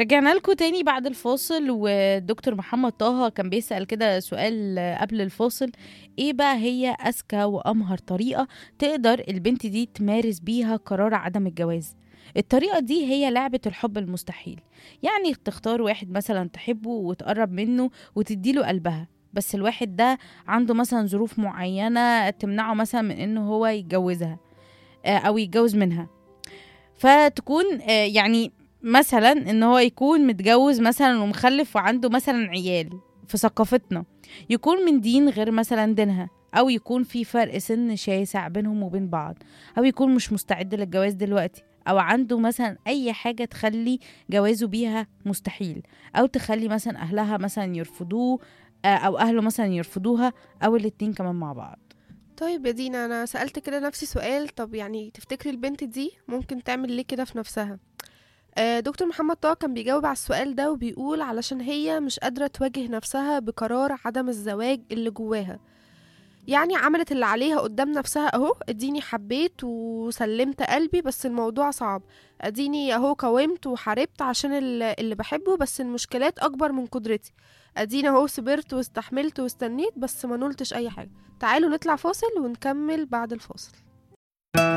رجعنا لكم تاني بعد الفاصل والدكتور محمد طه كان بيسأل كده سؤال قبل الفاصل ايه بقى هي اذكى وامهر طريقة تقدر البنت دي تمارس بيها قرار عدم الجواز الطريقة دي هي لعبة الحب المستحيل يعني تختار واحد مثلا تحبه وتقرب منه وتديله قلبها بس الواحد ده عنده مثلا ظروف معينة تمنعه مثلا من انه هو يتجوزها آه، او يتجوز منها فتكون آه، يعني مثلا ان هو يكون متجوز مثلا ومخلف وعنده مثلا عيال في ثقافتنا يكون من دين غير مثلا دينها او يكون في فرق سن شاسع بينهم وبين بعض او يكون مش مستعد للجواز دلوقتي او عنده مثلا اي حاجه تخلي جوازه بيها مستحيل او تخلي مثلا اهلها مثلا يرفضوه آه، او اهله مثلا يرفضوها او الاتنين كمان مع بعض طيب يا دينا انا سألت كده نفسي سؤال طب يعني تفتكري البنت دي ممكن تعمل ليه كده في نفسها آه، دكتور محمد طه كان بيجاوب على السؤال ده وبيقول علشان هي مش قادرة تواجه نفسها بقرار عدم الزواج اللي جواها يعني عملت اللي عليها قدام نفسها اهو اديني حبيت وسلمت قلبي بس الموضوع صعب اديني اهو قاومت وحاربت عشان ال- اللي بحبه بس المشكلات اكبر من قدرتي اديني اهو صبرت واستحملت واستنيت بس ما نلتش اي حاجة تعالوا نطلع فاصل ونكمل بعد الفاصل